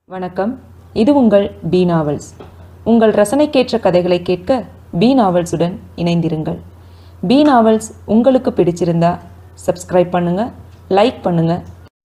வணக்கம் இது உங்கள் பி நாவல்ஸ் உங்கள் ரசனைக்கேற்ற கதைகளை கேட்க பி நாவல்ஸுடன் இணைந்திருங்கள் பி நாவல்ஸ் உங்களுக்கு பிடிச்சிருந்தா சப்ஸ்கிரைப் பண்ணுங்க லைக் பண்ணுங்க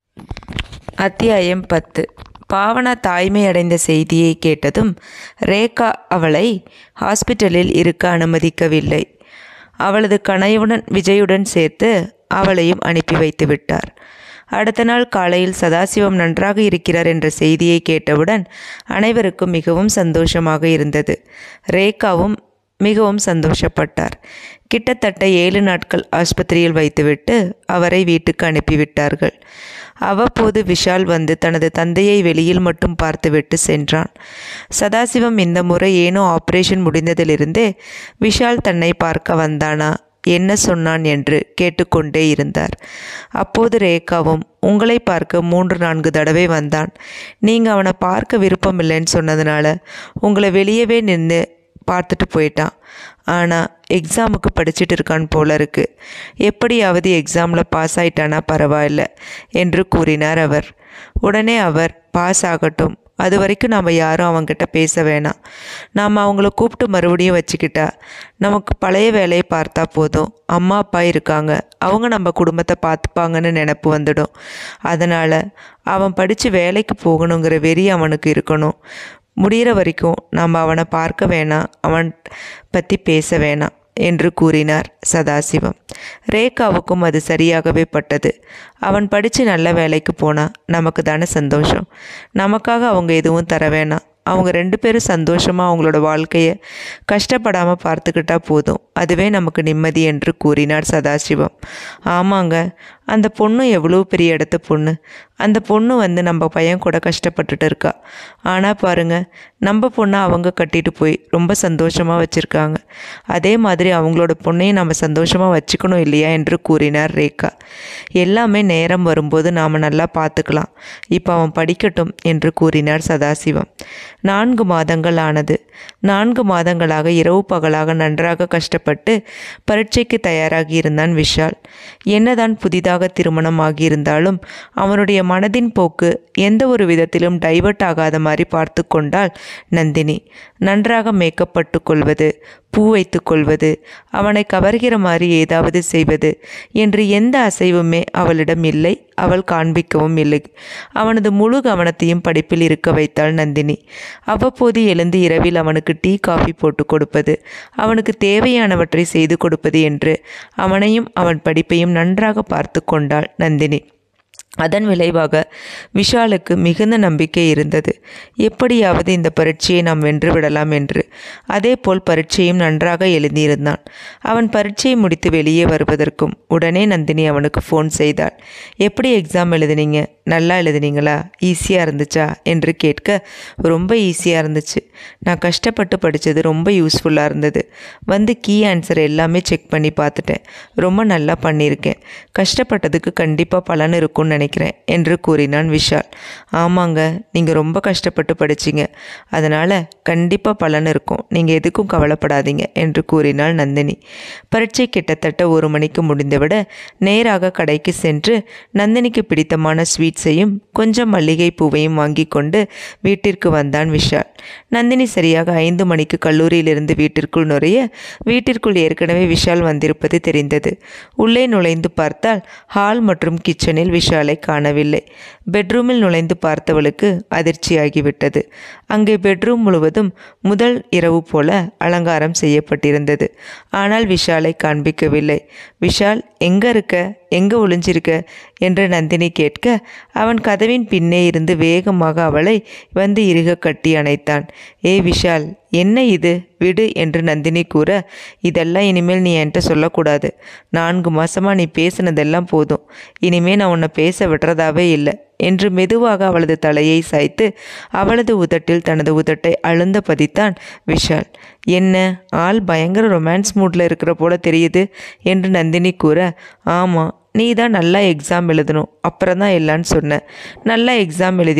அத்தியாயம் பத்து பாவனா தாய்மை அடைந்த செய்தியை கேட்டதும் ரேகா அவளை ஹாஸ்பிட்டலில் இருக்க அனுமதிக்கவில்லை அவளது கணவனுடன் விஜயுடன் சேர்த்து அவளையும் அனுப்பி வைத்து விட்டார் அடுத்த நாள் காலையில் சதாசிவம் நன்றாக இருக்கிறார் என்ற செய்தியை கேட்டவுடன் அனைவருக்கும் மிகவும் சந்தோஷமாக இருந்தது ரேகாவும் மிகவும் சந்தோஷப்பட்டார் கிட்டத்தட்ட ஏழு நாட்கள் ஆஸ்பத்திரியில் வைத்துவிட்டு அவரை வீட்டுக்கு அனுப்பிவிட்டார்கள் அவ்வப்போது விஷால் வந்து தனது தந்தையை வெளியில் மட்டும் பார்த்துவிட்டு சென்றான் சதாசிவம் இந்த முறை ஏனோ ஆபரேஷன் முடிந்ததிலிருந்தே விஷால் தன்னை பார்க்க வந்தானா என்ன சொன்னான் என்று கேட்டுக்கொண்டே இருந்தார் அப்போது ரேகாவும் உங்களை பார்க்க மூன்று நான்கு தடவை வந்தான் நீங்கள் அவனை பார்க்க விருப்பமில்லைன்னு சொன்னதுனால உங்களை வெளியவே நின்று பார்த்துட்டு போயிட்டான் ஆனால் எக்ஸாமுக்கு படிச்சுட்டு இருக்கான் போல இருக்கு எப்படியாவது எக்ஸாமில் பாஸ் ஆயிட்டானா பரவாயில்ல என்று கூறினார் அவர் உடனே அவர் பாஸ் ஆகட்டும் அது வரைக்கும் நாம் யாரும் அவங்ககிட்ட பேச வேணாம் நாம் அவங்கள கூப்பிட்டு மறுபடியும் வச்சுக்கிட்டா நமக்கு பழைய வேலையை பார்த்தா போதும் அம்மா அப்பா இருக்காங்க அவங்க நம்ம குடும்பத்தை பார்த்துப்பாங்கன்னு நினப்பு வந்துடும் அதனால் அவன் படித்து வேலைக்கு போகணுங்கிற வெறி அவனுக்கு இருக்கணும் முடிகிற வரைக்கும் நம்ம அவனை பார்க்க வேணாம் அவன் பற்றி பேச வேணாம் என்று கூறினார் சதாசிவம் ரேகாவுக்கும் அது சரியாகவே பட்டது அவன் படித்து நல்ல வேலைக்கு போனால் நமக்கு தானே சந்தோஷம் நமக்காக அவங்க எதுவும் தர வேணாம் அவங்க ரெண்டு பேரும் சந்தோஷமாக அவங்களோட வாழ்க்கையை கஷ்டப்படாமல் பார்த்துக்கிட்டா போதும் அதுவே நமக்கு நிம்மதி என்று கூறினார் சதாசிவம் ஆமாங்க அந்த பொண்ணு எவ்வளோ பெரிய இடத்து பொண்ணு அந்த பொண்ணு வந்து நம்ம பையன் கூட கஷ்டப்பட்டுட்டு இருக்கா ஆனால் பாருங்க நம்ம பொண்ணை அவங்க கட்டிட்டு போய் ரொம்ப சந்தோஷமாக வச்சுருக்காங்க அதே மாதிரி அவங்களோட பொண்ணையும் நம்ம சந்தோஷமாக வச்சுக்கணும் இல்லையா என்று கூறினார் ரேகா எல்லாமே நேரம் வரும்போது நாம் நல்லா பார்த்துக்கலாம் இப்போ அவன் படிக்கட்டும் என்று கூறினார் சதாசிவம் நான்கு மாதங்கள் ஆனது நான்கு மாதங்களாக இரவு பகலாக நன்றாக கஷ்டப்பட்டு பரீட்சைக்கு தயாராகி இருந்தான் விஷால் என்னதான் புதிதாக திருமணம் ஆகியிருந்தாலும் அவனுடைய மனதின் போக்கு எந்த ஒரு விதத்திலும் டைவர்ட் ஆகாத மாதிரி பார்த்து கொண்டாள் நந்தினி நன்றாக மேக்கப் பட்டு கொள்வது பூ வைத்து கொள்வது அவனை கவர்கிற மாதிரி ஏதாவது செய்வது என்று எந்த அசைவுமே அவளிடம் இல்லை அவள் காண்பிக்கவும் இல்லை அவனது முழு கவனத்தையும் படிப்பில் இருக்க வைத்தாள் நந்தினி அவ்வப்போது எழுந்து இரவில் அவனுக்கு டீ காஃபி போட்டு கொடுப்பது அவனுக்கு தேவையானவற்றை செய்து கொடுப்பது என்று அவனையும் அவன் படிப்பையும் நன்றாக பார்த்து கொண்டாள் நந்தினி அதன் விளைவாக விஷாலுக்கு மிகுந்த நம்பிக்கை இருந்தது எப்படியாவது இந்த பரீட்சையை நாம் வென்று விடலாம் என்று அதேபோல் பரீட்சையும் நன்றாக எழுதியிருந்தான் அவன் பரீட்சையை முடித்து வெளியே வருவதற்கும் உடனே நந்தினி அவனுக்கு ஃபோன் செய்தாள் எப்படி எக்ஸாம் எழுதுனீங்க நல்லா எழுதுனீங்களா ஈஸியாக இருந்துச்சா என்று கேட்க ரொம்ப ஈஸியாக இருந்துச்சு நான் கஷ்டப்பட்டு படித்தது ரொம்ப யூஸ்ஃபுல்லாக இருந்தது வந்து கீ ஆன்சர் எல்லாமே செக் பண்ணி பார்த்துட்டேன் ரொம்ப நல்லா பண்ணியிருக்கேன் கஷ்டப்பட்டதுக்கு கண்டிப்பாக பலன் இருக்கும்னு நினைக்கிறேன் என்று கூறினான் விஷால் ஆமாங்க நீங்கள் ரொம்ப கஷ்டப்பட்டு படிச்சீங்க அதனால் கண்டிப்பாக பலன் இருக்கும் நீங்கள் எதுக்கும் கவலைப்படாதீங்க என்று கூறினாள் நந்தினி பரீட்சை கிட்டத்தட்ட ஒரு மணிக்கு முடிந்துவிட நேராக கடைக்கு சென்று நந்தினிக்கு பிடித்தமான ஸ்வீட்ஸையும் கொஞ்சம் மல்லிகை பூவையும் வாங்கி கொண்டு வீட்டிற்கு வந்தான் விஷால் நந்தினி சரியாக ஐந்து மணிக்கு கல்லூரியிலிருந்து வீட்டிற்குள் நுழைய வீட்டிற்குள் ஏற்கனவே விஷால் வந்திருப்பது தெரிந்தது உள்ளே நுழைந்து பார்த்தால் ஹால் மற்றும் கிச்சனில் விஷாலை காணவில்லை பெட்ரூமில் நுழைந்து பார்த்தவளுக்கு அதிர்ச்சியாகிவிட்டது அங்கே பெட்ரூம் முழுவதும் முதல் இரவு போல அலங்காரம் செய்யப்பட்டிருந்தது ஆனால் விஷாலை காண்பிக்கவில்லை விஷால் எங்க இருக்க எங்க ஒளிஞ்சிருக்க என்று நந்தினி கேட்க அவன் கதவின் பின்னே இருந்து வேகமாக அவளை வந்து இறுக கட்டி அணைத்தான் ஏ விஷால் என்ன இது விடு என்று நந்தினி கூற இதெல்லாம் இனிமேல் நீ என்கிட்ட சொல்லக்கூடாது நான்கு மாசமா நீ பேசினதெல்லாம் போதும் இனிமே நான் உன்னை பேச விடுறதாவே இல்லை என்று மெதுவாக அவளது தலையை சாய்த்து அவளது உதட்டில் தனது உதட்டை அழுந்த பதித்தான் விஷால் என்ன ஆள் பயங்கர ரொமான்ஸ் மூடில் இருக்கிற போல தெரியுது என்று நந்தினி கூற ஆமாம் நீ தான் நல்லா எக்ஸாம் எழுதணும் அப்புறம் தான் எல்லான்னு சொன்னேன் நல்லா எக்ஸாம் எழுதியிருக்கேன்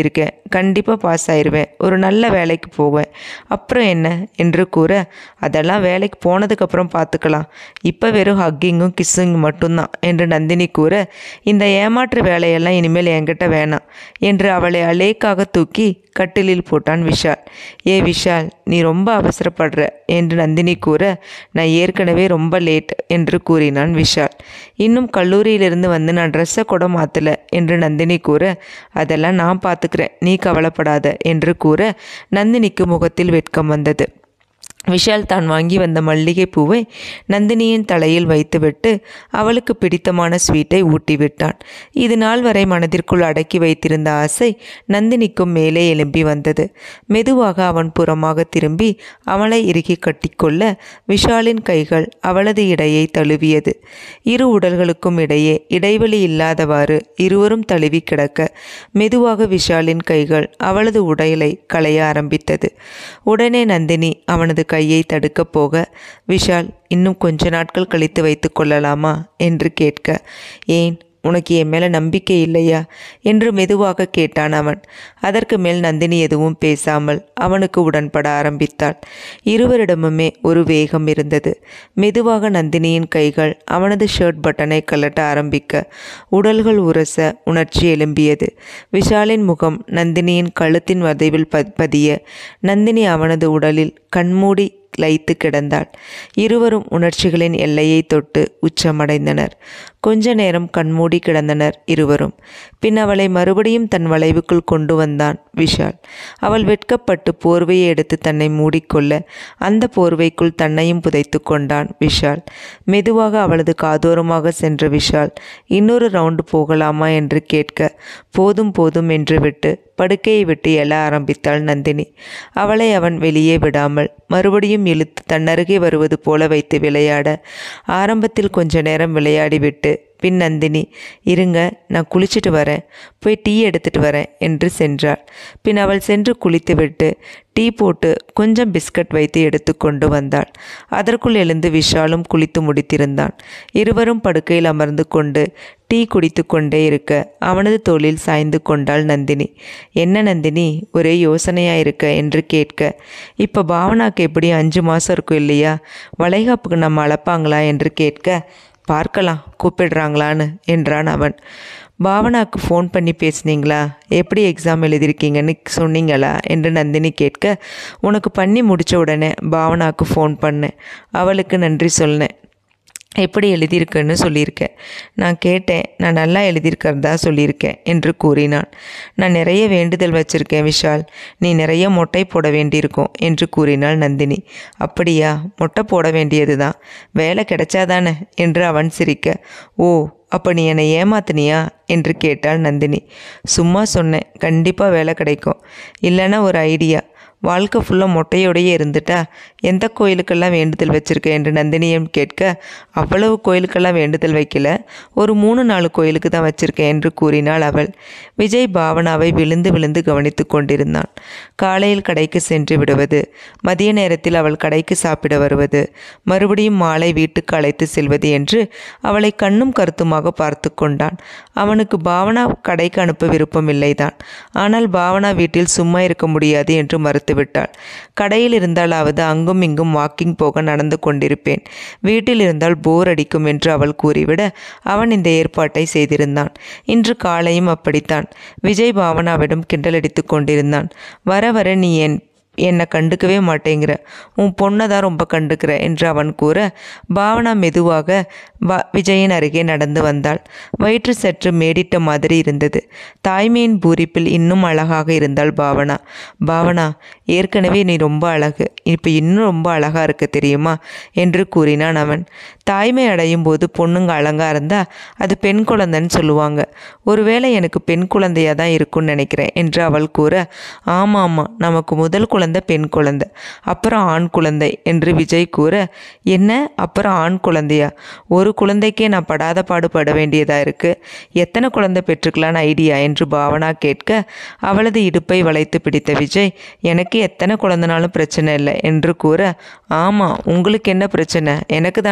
கண்டிப்பாக பாஸ் ஆயிடுவேன் ஒரு நல்ல வேலைக்கு போவேன் அப்புறம் என்ன என்று கூற அதெல்லாம் வேலைக்கு போனதுக்கப்புறம் பார்த்துக்கலாம் இப்போ வெறும் ஹக்கிங்கும் கிஸ்ஸிங் மட்டும்தான் என்று நந்தினி கூற இந்த ஏமாற்று வேலையெல்லாம் இனிமேல் என்கிட்ட வேணாம் என்று அவளை அலேக்காக தூக்கி கட்டிலில் போட்டான் விஷால் ஏ விஷால் நீ ரொம்ப அவசரப்படுற என்று நந்தினி கூற நான் ஏற்கனவே ரொம்ப லேட் என்று கூறினான் விஷால் இன்னும் கல்லூரியிலிருந்து வந்து நான் ட்ரெஸ்ஸை கூட மாற்றலை என்று நந்தினி கூற அதெல்லாம் நான் பார்த்துக்கிறேன் நீ கவலைப்படாத என்று கூற நந்தினிக்கு முகத்தில் வெட்கம் வந்தது விஷால் தான் வாங்கி வந்த மல்லிகை பூவை நந்தினியின் தலையில் வைத்துவிட்டு அவளுக்கு பிடித்தமான ஸ்வீட்டை ஊட்டிவிட்டான் இது நாள் வரை மனதிற்குள் அடக்கி வைத்திருந்த ஆசை நந்தினிக்கும் மேலே எழும்பி வந்தது மெதுவாக அவன் புறமாக திரும்பி அவளை இறுகி கட்டிக்கொள்ள விஷாலின் கைகள் அவளது இடையை தழுவியது இரு உடல்களுக்கும் இடையே இடைவெளி இல்லாதவாறு இருவரும் தழுவி கிடக்க மெதுவாக விஷாலின் கைகள் அவளது உடலை களைய ஆரம்பித்தது உடனே நந்தினி அவனது கையை தடுக்கப் போக விஷால் இன்னும் கொஞ்ச நாட்கள் கழித்து வைத்து கொள்ளலாமா என்று கேட்க ஏன் உனக்கு என் மேலே நம்பிக்கை இல்லையா என்று மெதுவாக கேட்டான் அவன் அதற்கு மேல் நந்தினி எதுவும் பேசாமல் அவனுக்கு உடன்பட ஆரம்பித்தாள் இருவரிடமுமே ஒரு வேகம் இருந்தது மெதுவாக நந்தினியின் கைகள் அவனது ஷர்ட் பட்டனை கலட்ட ஆரம்பிக்க உடல்கள் உரச உணர்ச்சி எழும்பியது விஷாலின் முகம் நந்தினியின் கழுத்தின் வதைவில் ப பதிய நந்தினி அவனது உடலில் கண்மூடி லைத்து கிடந்தாள் இருவரும் உணர்ச்சிகளின் எல்லையை தொட்டு உச்சமடைந்தனர் கொஞ்ச நேரம் கண்மூடி கிடந்தனர் இருவரும் பின் அவளை மறுபடியும் தன் வளைவுக்குள் கொண்டு வந்தான் விஷால் அவள் வெட்கப்பட்டு போர்வையை எடுத்து தன்னை மூடிக்கொள்ள அந்த போர்வைக்குள் தன்னையும் புதைத்து கொண்டான் விஷால் மெதுவாக அவளது காதோரமாக சென்ற விஷால் இன்னொரு ரவுண்டு போகலாமா என்று கேட்க போதும் போதும் என்று விட்டு படுக்கையை விட்டு எழ ஆரம்பித்தாள் நந்தினி அவளை அவன் வெளியே விடாமல் மறுபடியும் இழுத்து தன்னருகே வருவது போல வைத்து விளையாட ஆரம்பத்தில் கொஞ்ச நேரம் விளையாடிவிட்டு பின் நந்தினி இருங்க நான் குளிச்சுட்டு வரேன் போய் டீ எடுத்துட்டு வரேன் என்று சென்றாள் பின் அவள் சென்று குளித்துவிட்டு டீ போட்டு கொஞ்சம் பிஸ்கட் வைத்து எடுத்து கொண்டு வந்தாள் அதற்குள் எழுந்து விஷாலும் குளித்து முடித்திருந்தான் இருவரும் படுக்கையில் அமர்ந்து கொண்டு டீ குடித்து கொண்டே இருக்க அவனது தோளில் சாய்ந்து கொண்டாள் நந்தினி என்ன நந்தினி ஒரே யோசனையா இருக்க என்று கேட்க இப்போ பாவனாக்கு எப்படி அஞ்சு மாதம் இருக்கும் இல்லையா வளைகாப்புக்கு நம்ம அளப்பாங்களா என்று கேட்க பார்க்கலாம் கூப்பிடுறாங்களான்னு என்றான் அவன் பாவனாக்கு ஃபோன் பண்ணி பேசுனீங்களா எப்படி எக்ஸாம் எழுதியிருக்கீங்கன்னு சொன்னீங்களா என்று நந்தினி கேட்க உனக்கு பண்ணி முடித்த உடனே பாவனாக்கு ஃபோன் பண்ணேன் அவளுக்கு நன்றி சொன்னேன் எப்படி எழுதியிருக்குன்னு சொல்லியிருக்கேன் நான் கேட்டேன் நான் நல்லா எழுதியிருக்கிறதா சொல்லியிருக்கேன் என்று கூறினான் நான் நிறைய வேண்டுதல் வச்சிருக்கேன் விஷால் நீ நிறைய மொட்டை போட வேண்டியிருக்கும் என்று கூறினாள் நந்தினி அப்படியா மொட்டை போட வேண்டியது தான் வேலை கிடைச்சாதானே என்று அவன் சிரிக்க ஓ அப்போ நீ என்னை ஏமாத்தினியா என்று கேட்டாள் நந்தினி சும்மா சொன்னேன் கண்டிப்பாக வேலை கிடைக்கும் இல்லைன்னா ஒரு ஐடியா வாழ்க்கை ஃபுல்லாக மொட்டையோடையே இருந்துட்டா எந்த கோயிலுக்கெல்லாம் வேண்டுதல் வச்சிருக்க என்று நந்தினியம் கேட்க அவ்வளவு கோயிலுக்கெல்லாம் வேண்டுதல் வைக்கல ஒரு மூணு நாலு கோயிலுக்கு தான் வச்சிருக்கேன் என்று கூறினாள் அவள் விஜய் பாவனாவை விழுந்து விழுந்து கவனித்து கொண்டிருந்தான் காலையில் கடைக்கு சென்று விடுவது மதிய நேரத்தில் அவள் கடைக்கு சாப்பிட வருவது மறுபடியும் மாலை வீட்டுக்கு அழைத்து செல்வது என்று அவளை கண்ணும் கருத்துமாக பார்த்து கொண்டான் அவனுக்கு பாவனா கடைக்கு அனுப்ப விருப்பம் இல்லைதான் ஆனால் பாவனா வீட்டில் சும்மா இருக்க முடியாது என்று மறுத்துவிட்டாள் கடையில் இருந்தாலாவது அங்கும் இங்கும் வாக்கிங் போக நடந்து கொண்டிருப்பேன் வீட்டில் இருந்தால் போர் அடிக்கும் என்று அவள் கூறிவிட அவன் இந்த ஏற்பாட்டை செய்திருந்தான் இன்று காலையும் அப்படித்தான் விஜய் பாவனாவிடம் கிண்டலடித்து கொண்டிருந்தான் வர வர நீ என் என்னை கண்டுக்கவே மாட்டேங்கிற உன் பொண்ணை தான் ரொம்ப கண்டுக்கிற என்று அவன் கூற பாவனா மெதுவாக வ விஜயின் அருகே நடந்து வந்தாள் வயிற்று சற்று மேடிட்ட மாதிரி இருந்தது தாய்மையின் பூரிப்பில் இன்னும் அழகாக இருந்தாள் பாவனா பாவனா ஏற்கனவே நீ ரொம்ப அழகு இப்போ இன்னும் ரொம்ப அழகாக இருக்க தெரியுமா என்று கூறினான் அவன் தாய்மை அடையும் போது பொண்ணுங்க அழகா இருந்தா அது பெண் குழந்தைன்னு சொல்லுவாங்க ஒருவேளை எனக்கு பெண் குழந்தையாக தான் இருக்கும்னு நினைக்கிறேன் என்று அவள் கூற ஆமாம் ஆமாம் நமக்கு முதல் குழந்தை பெண் குழந்தை அப்புறம் ஆண் குழந்தை என்று விஜய் கூற என்ன அப்புறம் ஆண் குழந்தையா ஒரு குழந்தைக்கே நான் படாத பாடுபட வேண்டியதாக இருக்கு எத்தனை குழந்தை பெற்றுக்கலான்னு ஐடியா என்று பாவனா கேட்க அவளது இடுப்பை வளைத்து பிடித்த விஜய் எனக்கு எத்தனை குழந்தைனாலும் பிரச்சனை இல்லை என்று கூற ஆமாம் உங்களுக்கு என்ன பிரச்சனை எனக்கு தானே பிரச்சனை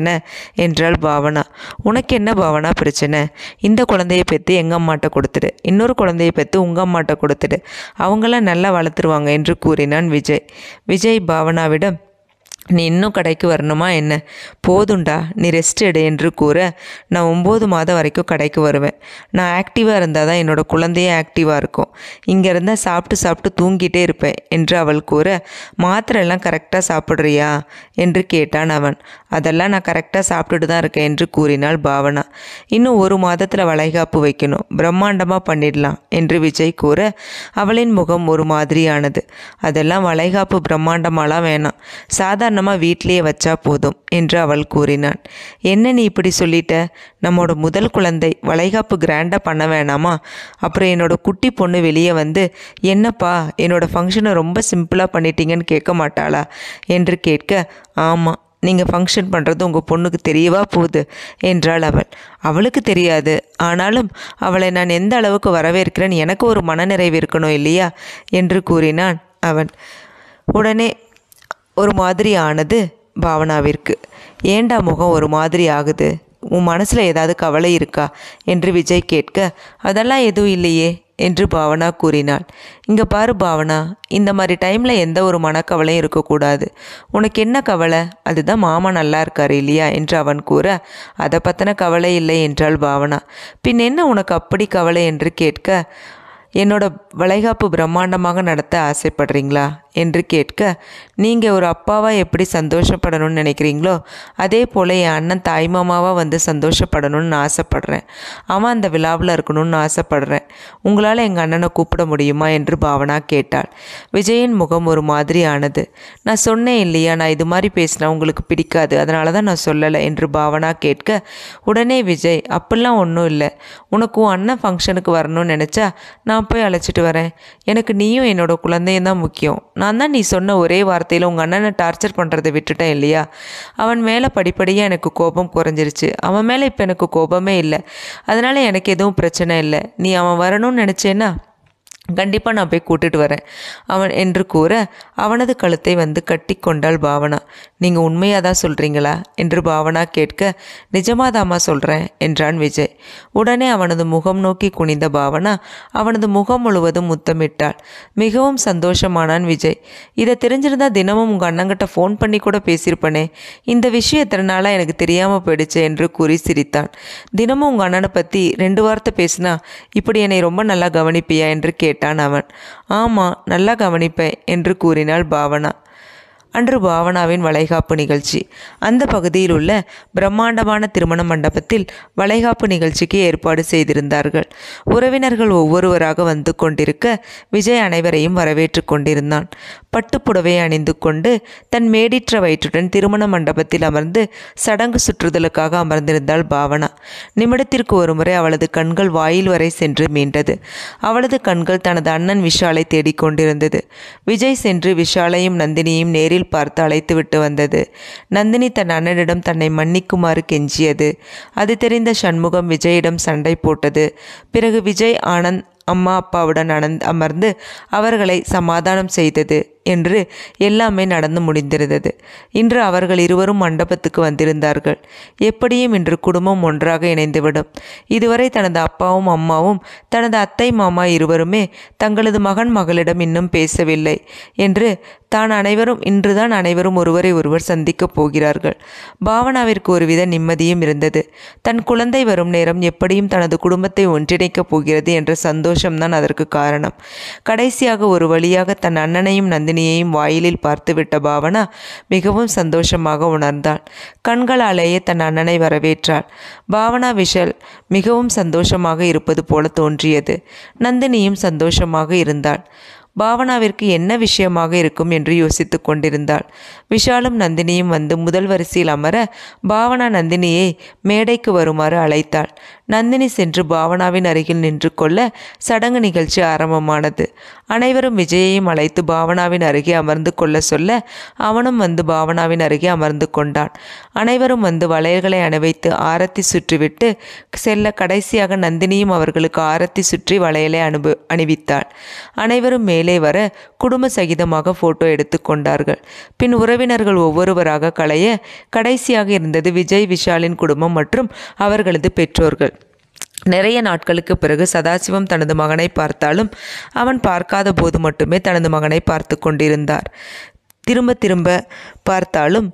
பிரச்சனை என்றாள் பாவனா உனக்கு என்ன பாவனா பிரச்சனை இந்த குழந்தைய பெற்று எங்கள் அம்மாட்ட கொடுத்துடு இன்னொரு குழந்தைய பெற்று உங்கள் அம்மாட்ட கொடுத்துடு அவங்களாம் நல்லா வளர்த்துருவாங்க என்று கூறினான் விஜய் விஜய் பாவனாவிடம் நீ இன்னும் கடைக்கு வரணுமா என்ன போதுண்டா நீ ரெஸ்ட் எடு என்று கூற நான் ஒம்பது மாதம் வரைக்கும் கடைக்கு வருவேன் நான் ஆக்டிவாக இருந்தால் தான் என்னோடய குழந்தையே ஆக்டிவாக இருக்கும் இங்கே இருந்தால் சாப்பிட்டு சாப்பிட்டு தூங்கிட்டே இருப்பேன் என்று அவள் கூற மாத்திரை எல்லாம் கரெக்டாக சாப்பிட்றியா என்று கேட்டான் அவன் அதெல்லாம் நான் கரெக்டாக சாப்பிட்டுட்டு தான் இருக்கேன் என்று கூறினாள் பாவனா இன்னும் ஒரு மாதத்தில் வளைகாப்பு வைக்கணும் பிரம்மாண்டமாக பண்ணிடலாம் என்று விஜய் கூற அவளின் முகம் ஒரு மாதிரியானது அதெல்லாம் வளைகாப்பு பிரம்மாண்டமாலாம் வேணாம் சாதாரணமாக வீட்டிலேயே வச்சா போதும் என்று அவள் கூறினான் என்ன நீ இப்படி சொல்லிட்ட நம்மோட முதல் குழந்தை வளைகாப்பு கிராண்டாக பண்ண வேணாமா அப்புறம் என்னோட குட்டி பொண்ணு வெளியே வந்து என்னப்பா என்னோட ஃபங்க்ஷனை ரொம்ப சிம்பிளாக பண்ணிட்டீங்கன்னு கேட்க மாட்டாளா என்று கேட்க ஆமாம் நீங்கள் ஃபங்க்ஷன் பண்ணுறது உங்கள் பொண்ணுக்கு தெரியவா போகுது என்றாள் அவள் அவளுக்கு தெரியாது ஆனாலும் அவளை நான் எந்த அளவுக்கு வரவேற்கிறேன் எனக்கு ஒரு மனநிறைவு இருக்கணும் இல்லையா என்று கூறினான் அவன் உடனே ஒரு மாதிரி ஆனது பாவனாவிற்கு ஏண்டா முகம் ஒரு மாதிரி ஆகுது உன் மனசில் ஏதாவது கவலை இருக்கா என்று விஜய் கேட்க அதெல்லாம் எதுவும் இல்லையே என்று பாவனா கூறினாள் இங்கே பாரு பாவனா இந்த மாதிரி டைமில் எந்த ஒரு மனக்கவலையும் இருக்கக்கூடாது உனக்கு என்ன கவலை அதுதான் மாமா நல்லா இருக்காரு இல்லையா என்று அவன் கூற அதை பற்றின கவலை இல்லை என்றாள் பாவனா பின் என்ன உனக்கு அப்படி கவலை என்று கேட்க என்னோட வளைகாப்பு பிரம்மாண்டமாக நடத்த ஆசைப்படுறீங்களா என்று கேட்க நீங்கள் ஒரு அப்பாவாக எப்படி சந்தோஷப்படணும்னு நினைக்கிறீங்களோ அதே போல் என் அண்ணன் தாய்மாமாவாக வந்து சந்தோஷப்படணும்னு நான் ஆசைப்பட்றேன் அவன் அந்த விழாவில் இருக்கணும்னு ஆசைப்பட்றேன் உங்களால் எங்கள் அண்ணனை கூப்பிட முடியுமா என்று பாவனா கேட்டாள் விஜயின் முகம் ஒரு மாதிரி ஆனது நான் சொன்னேன் இல்லையா நான் இது மாதிரி பேசினா உங்களுக்கு பிடிக்காது அதனால தான் நான் சொல்லலை என்று பாவனா கேட்க உடனே விஜய் அப்படிலாம் ஒன்றும் இல்லை உனக்கு உன் அண்ணன் ஃபங்க்ஷனுக்கு வரணும்னு நினச்சா நான் போய் அழைச்சிட்டு வரேன் எனக்கு நீயும் என்னோட குழந்தையும் தான் முக்கியம் நான் தான் நீ சொன்ன ஒரே வார்த்தையில் உங்கள் அண்ணனை டார்ச்சர் பண்ணுறதை விட்டுட்டேன் இல்லையா அவன் மேலே படிப்படியாக எனக்கு கோபம் குறைஞ்சிருச்சு அவன் மேலே இப்போ எனக்கு கோபமே இல்லை அதனால் எனக்கு எதுவும் பிரச்சனை இல்லை நீ அவன் வரணும்னு நினச்சேன்னா கண்டிப்பாக நான் போய் கூட்டிட்டு வரேன் அவன் என்று கூற அவனது கழுத்தை வந்து கட்டி கொண்டாள் பாவனா நீங்கள் உண்மையாக தான் சொல்கிறீங்களா என்று பாவனா கேட்க நிஜமாதாம்மா சொல்கிறேன் என்றான் விஜய் உடனே அவனது முகம் நோக்கி குனிந்த பாவனா அவனது முகம் முழுவதும் முத்தமிட்டாள் மிகவும் சந்தோஷமானான் விஜய் இதை தெரிஞ்சிருந்தா தினமும் உங்கள் அண்ணங்கிட்ட ஃபோன் பண்ணி கூட பேசியிருப்பனே இந்த விஷயம் எத்தனை நாளாக எனக்கு தெரியாமல் போயிடுச்சு என்று கூறி சிரித்தான் தினமும் உங்கள் அண்ணனை பற்றி ரெண்டு வார்த்தை பேசினா இப்படி என்னை ரொம்ப நல்லா கவனிப்பியா என்று கேட்டான் அவன் ஆமாம் நல்லா கவனிப்பேன் என்று கூறினாள் பாவனா அன்று பாவனாவின் வளைகாப்பு நிகழ்ச்சி அந்த பகுதியில் உள்ள பிரம்மாண்டமான திருமண மண்டபத்தில் வளைகாப்பு நிகழ்ச்சிக்கு ஏற்பாடு செய்திருந்தார்கள் உறவினர்கள் ஒவ்வொருவராக வந்து கொண்டிருக்க விஜய் அனைவரையும் வரவேற்று கொண்டிருந்தான் பட்டுப்புடவை அணிந்து கொண்டு தன் மேடிற்ற வயிற்றுடன் திருமண மண்டபத்தில் அமர்ந்து சடங்கு சுற்றுதலுக்காக அமர்ந்திருந்தாள் பாவனா நிமிடத்திற்கு ஒருமுறை அவளது கண்கள் வாயில் வரை சென்று மீண்டது அவளது கண்கள் தனது அண்ணன் விஷாலை தேடிக்கொண்டிருந்தது விஜய் சென்று விஷாலையும் நந்தினியையும் நேரில் பார்த்து அழைத்துவிட்டு வந்தது நந்தினி தன் அண்ணனிடம் தன்னை மன்னிக்குமாறு கெஞ்சியது அது தெரிந்த சண்முகம் விஜயிடம் சண்டை போட்டது பிறகு விஜய் ஆனந்த் அம்மா அப்பாவுடன் அனந்த் அமர்ந்து அவர்களை சமாதானம் செய்தது என்று எல்லாமே நடந்து முடிந்திருந்தது இன்று அவர்கள் இருவரும் மண்டபத்துக்கு வந்திருந்தார்கள் எப்படியும் இன்று குடும்பம் ஒன்றாக இணைந்துவிடும் இதுவரை தனது அப்பாவும் அம்மாவும் தனது அத்தை மாமா இருவருமே தங்களது மகன் மகளிடம் இன்னும் பேசவில்லை என்று தான் அனைவரும் இன்றுதான் அனைவரும் ஒருவரை ஒருவர் சந்திக்கப் போகிறார்கள் பாவனாவிற்கு ஒருவித நிம்மதியும் இருந்தது தன் குழந்தை வரும் நேரம் எப்படியும் தனது குடும்பத்தை ஒன்றிணைக்கப் போகிறது என்ற சந்தோஷம்தான் அதற்கு காரணம் கடைசியாக ஒரு வழியாக தன் அண்ணனையும் நந்தினியையும் வாயிலில் பார்த்துவிட்ட பாவனா மிகவும் சந்தோஷமாக உணர்ந்தாள் கண்களாலேயே தன் அண்ணனை வரவேற்றாள் பாவனா விஷல் மிகவும் சந்தோஷமாக இருப்பது போல தோன்றியது நந்தினியும் சந்தோஷமாக இருந்தாள் பாவனாவிற்கு என்ன விஷயமாக இருக்கும் என்று யோசித்து கொண்டிருந்தாள் விஷாலும் நந்தினியும் வந்து முதல் வரிசையில் அமர பாவனா நந்தினியை மேடைக்கு வருமாறு அழைத்தாள் நந்தினி சென்று பாவனாவின் அருகில் நின்று கொள்ள சடங்கு நிகழ்ச்சி ஆரம்பமானது அனைவரும் விஜயையும் அழைத்து பாவனாவின் அருகே அமர்ந்து கொள்ள சொல்ல அவனும் வந்து பாவனாவின் அருகே அமர்ந்து கொண்டான் அனைவரும் வந்து வளையல்களை அணிவைத்து ஆரத்தி சுற்றிவிட்டு செல்ல கடைசியாக நந்தினியும் அவர்களுக்கு ஆரத்தி சுற்றி வளையலை அனுப அணிவித்தாள் அனைவரும் மேலே மேலே வர குடும்ப சகிதமாக ஃபோட்டோ எடுத்துக்கொண்டார்கள் பின் உறவினர்கள் ஒவ்வொருவராக களைய கடைசியாக இருந்தது விஜய் விஷாலின் குடும்பம் மற்றும் அவர்களது பெற்றோர்கள் நிறைய நாட்களுக்கு பிறகு சதாசிவம் தனது மகனை பார்த்தாலும் அவன் பார்க்காத போது மட்டுமே தனது மகனை பார்த்து கொண்டிருந்தார் திரும்ப திரும்ப பார்த்தாலும்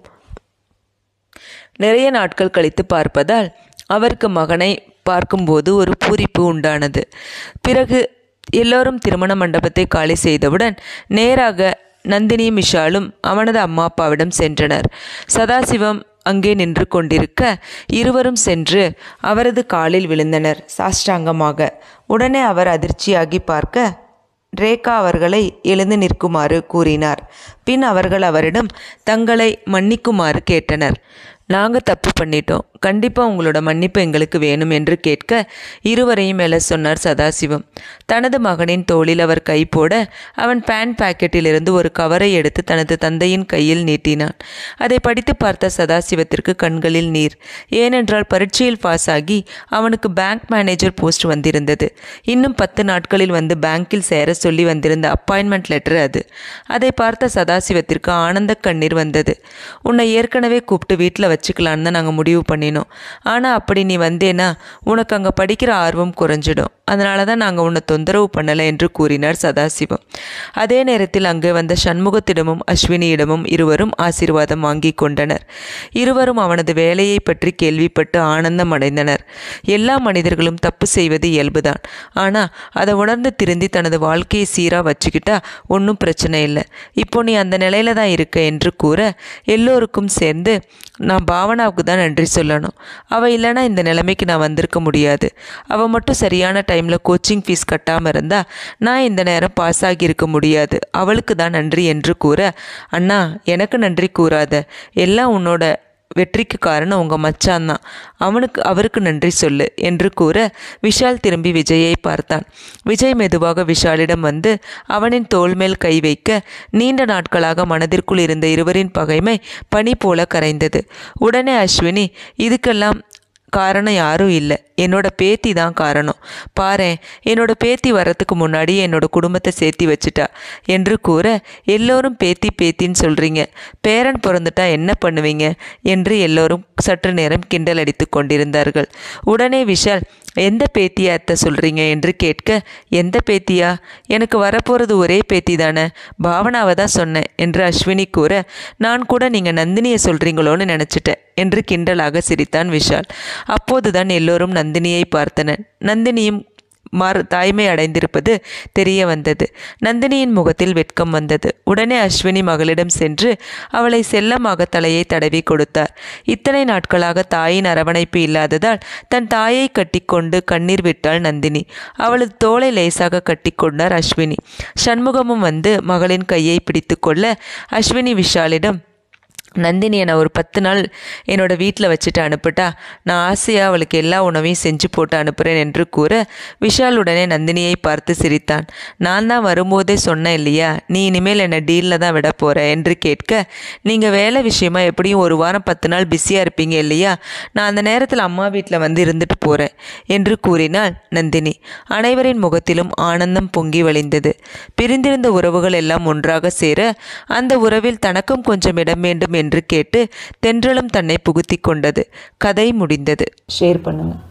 நிறைய நாட்கள் கழித்து பார்ப்பதால் அவருக்கு மகனை பார்க்கும்போது ஒரு பூரிப்பு உண்டானது பிறகு எல்லோரும் திருமண மண்டபத்தை காலி செய்தவுடன் நேராக நந்தினி விஷாலும் அவனது அம்மா அப்பாவிடம் சென்றனர் சதாசிவம் அங்கே நின்று கொண்டிருக்க இருவரும் சென்று அவரது காலில் விழுந்தனர் சாஷ்டாங்கமாக உடனே அவர் அதிர்ச்சியாகி பார்க்க ரேகா அவர்களை எழுந்து நிற்குமாறு கூறினார் பின் அவர்கள் அவரிடம் தங்களை மன்னிக்குமாறு கேட்டனர் நாங்கள் தப்பு பண்ணிட்டோம் கண்டிப்பாக உங்களோட மன்னிப்பு எங்களுக்கு வேணும் என்று கேட்க இருவரையும் மேல சொன்னார் சதாசிவம் தனது மகனின் தோளில் அவர் கை போட அவன் பேண்ட் பாக்கெட்டிலிருந்து ஒரு கவரை எடுத்து தனது தந்தையின் கையில் நீட்டினான் அதை படித்து பார்த்த சதாசிவத்திற்கு கண்களில் நீர் ஏனென்றால் பரீட்சையில் பாஸ் ஆகி அவனுக்கு பேங்க் மேனேஜர் போஸ்ட் வந்திருந்தது இன்னும் பத்து நாட்களில் வந்து பேங்கில் சேர சொல்லி வந்திருந்த அப்பாயின்மெண்ட் லெட்டர் அது அதை பார்த்த சதாசிவத்திற்கு ஆனந்த கண்ணீர் வந்தது உன்னை ஏற்கனவே கூப்பிட்டு வீட்டில் வச்சுக்கலான்னு தான் நாங்கள் முடிவு பண்ணினோம் ஆனால் அப்படி நீ வந்தேன்னா உனக்கு அங்கே படிக்கிற ஆர்வம் குறைஞ்சிடும் அதனால தான் நாங்கள் உன்னை தொந்தரவு பண்ணலை என்று கூறினார் சதாசிவம் அதே நேரத்தில் அங்கே வந்த சண்முகத்திடமும் அஸ்வினியிடமும் இருவரும் ஆசீர்வாதம் வாங்கி கொண்டனர் இருவரும் அவனது வேலையை பற்றி கேள்விப்பட்டு ஆனந்தம் அடைந்தனர் எல்லா மனிதர்களும் தப்பு செய்வது இயல்புதான் ஆனால் அதை உணர்ந்து திருந்தி தனது வாழ்க்கையை சீராக வச்சுக்கிட்டா ஒன்றும் பிரச்சனை இல்லை இப்போ நீ அந்த நிலையில தான் இருக்க என்று கூற எல்லோருக்கும் சேர்ந்து நான் பாவனாவுக்கு தான் நன்றி சொல்லணும் அவள் இல்லைன்னா இந்த நிலைமைக்கு நான் வந்திருக்க முடியாது அவள் மட்டும் சரியான டைமில் கோச்சிங் ஃபீஸ் கட்டாமல் இருந்தால் நான் இந்த நேரம் பாஸ் ஆகியிருக்க முடியாது அவளுக்கு தான் நன்றி என்று கூற அண்ணா எனக்கு நன்றி கூறாத எல்லாம் உன்னோட வெற்றிக்கு காரணம் உங்கள் மச்சான் தான் அவனுக்கு அவருக்கு நன்றி சொல்லு என்று கூற விஷால் திரும்பி விஜயை பார்த்தான் விஜய் மெதுவாக விஷாலிடம் வந்து அவனின் தோள் மேல் கை வைக்க நீண்ட நாட்களாக மனதிற்குள் இருந்த இருவரின் பகைமை பனி போல கரைந்தது உடனே அஸ்வினி இதுக்கெல்லாம் காரணம் யாரும் இல்லை என்னோட பேத்தி தான் காரணம் பாரேன் என்னோட பேத்தி வர்றதுக்கு முன்னாடி என்னோட குடும்பத்தை சேர்த்தி வச்சுட்டா என்று கூற எல்லோரும் பேத்தி பேத்தின்னு சொல்கிறீங்க பேரன் பிறந்துட்டா என்ன பண்ணுவீங்க என்று எல்லோரும் சற்று நேரம் கிண்டல் அடித்து கொண்டிருந்தார்கள் உடனே விஷால் எந்த பேத்தியா அத்தை சொல்கிறீங்க என்று கேட்க எந்த பேத்தியா எனக்கு வரப்போகிறது ஒரே பேத்தி தானே பாவனாவை தான் சொன்னேன் என்று அஸ்வினி கூற நான் கூட நீங்கள் நந்தினியை சொல்கிறீங்களோன்னு நினச்சிட்டேன் என்று கிண்டலாக சிரித்தான் விஷால் அப்போதுதான் எல்லோரும் நந்தினியை பார்த்தனர் நந்தினியும் மாறு தாய்மை அடைந்திருப்பது தெரிய வந்தது நந்தினியின் முகத்தில் வெட்கம் வந்தது உடனே அஸ்வினி மகளிடம் சென்று அவளை செல்லமாக தலையை தடவி கொடுத்தார் இத்தனை நாட்களாக தாயின் அரவணைப்பு இல்லாததால் தன் தாயை கட்டிக்கொண்டு கண்ணீர் விட்டாள் நந்தினி அவளது தோளை லேசாக கட்டிக்கொண்டார் அஸ்வினி சண்முகமும் வந்து மகளின் கையை பிடித்துக்கொள்ள அஸ்வினி விஷாலிடம் நந்தினி என்னை ஒரு பத்து நாள் என்னோட வீட்டில் வச்சுட்டு அனுப்பிட்டா நான் ஆசையாக அவளுக்கு எல்லா உணவையும் செஞ்சு போட்டு அனுப்புகிறேன் என்று கூற விஷால் உடனே நந்தினியை பார்த்து சிரித்தான் நான் தான் வரும்போதே சொன்னேன் இல்லையா நீ இனிமேல் என்னை டீலில் தான் விட போகிற என்று கேட்க நீங்கள் வேலை விஷயமா எப்படியும் ஒரு வாரம் பத்து நாள் பிஸியாக இருப்பீங்க இல்லையா நான் அந்த நேரத்தில் அம்மா வீட்டில் வந்து இருந்துட்டு போகிறேன் என்று கூறினாள் நந்தினி அனைவரின் முகத்திலும் ஆனந்தம் பொங்கி வழிந்தது பிரிந்திருந்த உறவுகள் எல்லாம் ஒன்றாக சேர அந்த உறவில் தனக்கும் கொஞ்சம் இடம் வேண்டும் என்று கேட்டு தென்றலும் தன்னை புகுத்தி கொண்டது கதை முடிந்தது ஷேர் பண்ணுங்கள்